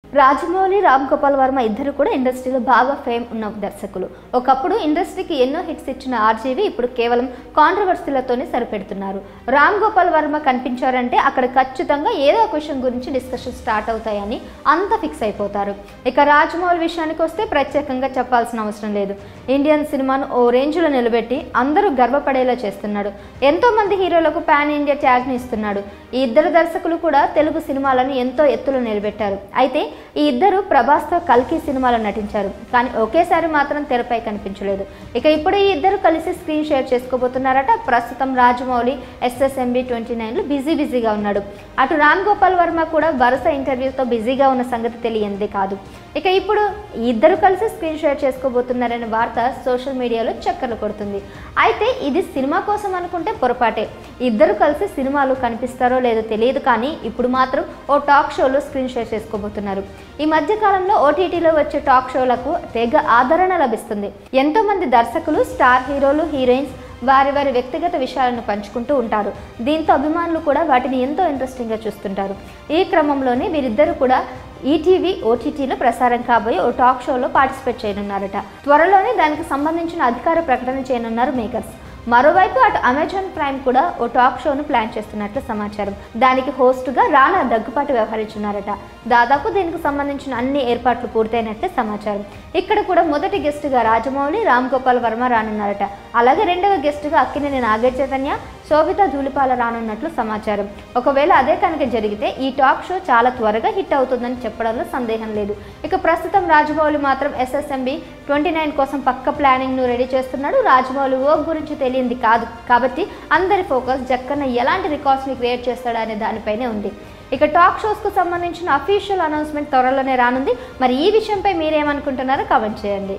రాజమౌళి రామ్ గోపాల్ వర్మ ఇద్దరు కూడా ఇండస్ట్రీలో బాగా ఫేమ్ ఉన్న దర్శకులు ఒకప్పుడు ఇండస్ట్రీకి ఎన్నో హిట్స్ ఇచ్చిన ఆర్జీవి ఇప్పుడు కేవలం కాంట్రవర్సీలతోనే సరిపెడుతున్నారు రామ్ గోపాల్ వర్మ కనిపించారంటే అక్కడ ఖచ్చితంగా ఏదో ఒక విషయం గురించి డిస్కషన్ స్టార్ట్ అవుతాయని అంత ఫిక్స్ అయిపోతారు ఇక రాజమౌళి విషయానికి వస్తే ప్రత్యేకంగా చెప్పాల్సిన అవసరం లేదు ఇండియన్ సినిమాను ఓ రేంజ్లో నిలబెట్టి అందరూ గర్వపడేలా చేస్తున్నాడు ఎంతో మంది హీరోలకు పాన్ ఇండియా ట్యాగ్ని ఇస్తున్నాడు ఈ ఇద్దరు దర్శకులు కూడా తెలుగు సినిమాలను ఎంతో ఎత్తులో నిలబెట్టారు అయితే ఈ ఇద్దరు ప్రభాస్తో కల్కి సినిమాలో నటించారు కానీ ఒకేసారి మాత్రం తెరపై కనిపించలేదు ఇక ఇప్పుడు ఈ ఇద్దరు కలిసి స్క్రీన్ షేర్ చేసుకోబోతున్నారట ప్రస్తుతం రాజమౌళి ఎస్ఎస్ఎంబి ట్వంటీ నైన్లో బిజీ బిజీగా ఉన్నాడు అటు రామ్ గోపాల్ వర్మ కూడా వరుస ఇంటర్వ్యూతో బిజీగా ఉన్న సంగతి తెలియంది కాదు ఇక ఇప్పుడు ఈ ఇద్దరు కలిసి స్క్రీన్ షేర్ చేసుకోబోతున్నారనే వార్త సోషల్ మీడియాలో చక్కర్లు కొడుతుంది అయితే ఇది సినిమా కోసం అనుకుంటే పొరపాటే ఇద్దరు కలిసి సినిమాలు కనిపిస్తారో లేదో తెలియదు కానీ ఇప్పుడు మాత్రం ఓ టాక్ షోలో స్క్రీన్ షేర్ చేసుకోబోతున్నారు ఈ మధ్య కాలంలో ఓటీటీలో వచ్చే టాక్ షోలకు తెగ ఆదరణ లభిస్తుంది ఎంతో మంది దర్శకులు స్టార్ హీరోలు హీరోయిన్స్ వారి వారి వ్యక్తిగత విషయాలను పంచుకుంటూ ఉంటారు దీంతో అభిమానులు కూడా వాటిని ఎంతో ఇంట్రెస్టింగ్గా చూస్తుంటారు ఈ క్రమంలోనే వీరిద్దరూ కూడా ఈటీవీ ఓటీటీలో ప్రసారం కాబోయే ఓ టాక్ షోలో పార్టిసిపేట్ చేయనున్నారట త్వరలోనే దానికి సంబంధించిన అధికార ప్రకటన చేయనున్నారు మేకర్స్ మరోవైపు అటు అమెజాన్ ప్రైమ్ కూడా ఓ టాక్ షోను ప్లాన్ చేస్తున్నట్లు సమాచారం దానికి హోస్ట్గా రానా దగ్గుపాటి వ్యవహరించున్నారట దాదాపు దీనికి సంబంధించిన అన్ని ఏర్పాట్లు పూర్తయినట్లు సమాచారం ఇక్కడ కూడా మొదటి గెస్ట్గా రాజమౌళి రామ్ గోపాల్ వర్మ రానున్నారట అలాగే రెండవ గెస్ట్గా అక్కినేని నాగ చైతన్య శోభిత ధూళిపాల రానున్నట్లు సమాచారం ఒకవేళ అదే కనుక జరిగితే ఈ టాక్ షో చాలా త్వరగా హిట్ అవుతుందని చెప్పడంలో సందేహం లేదు ఇక ప్రస్తుతం రాజమౌళి మాత్రం ఎస్ఎస్ఎంబి ట్వంటీ నైన్ కోసం పక్క ప్లానింగ్ను రెడీ చేస్తున్నాడు రాజమౌళి వర్క్ గురించి తెలియంది కాదు కాబట్టి అందరి ఫోకస్ జక్కన్న ఎలాంటి రికార్డ్స్ని క్రియేట్ చేస్తాడా అనే దానిపైనే ఉంది ఇక టాక్ షోస్కు సంబంధించిన అఫీషియల్ అనౌన్స్మెంట్ త్వరలోనే రానుంది మరి ఈ విషయంపై మీరేమనుకుంటున్నారో కామెంట్ చేయండి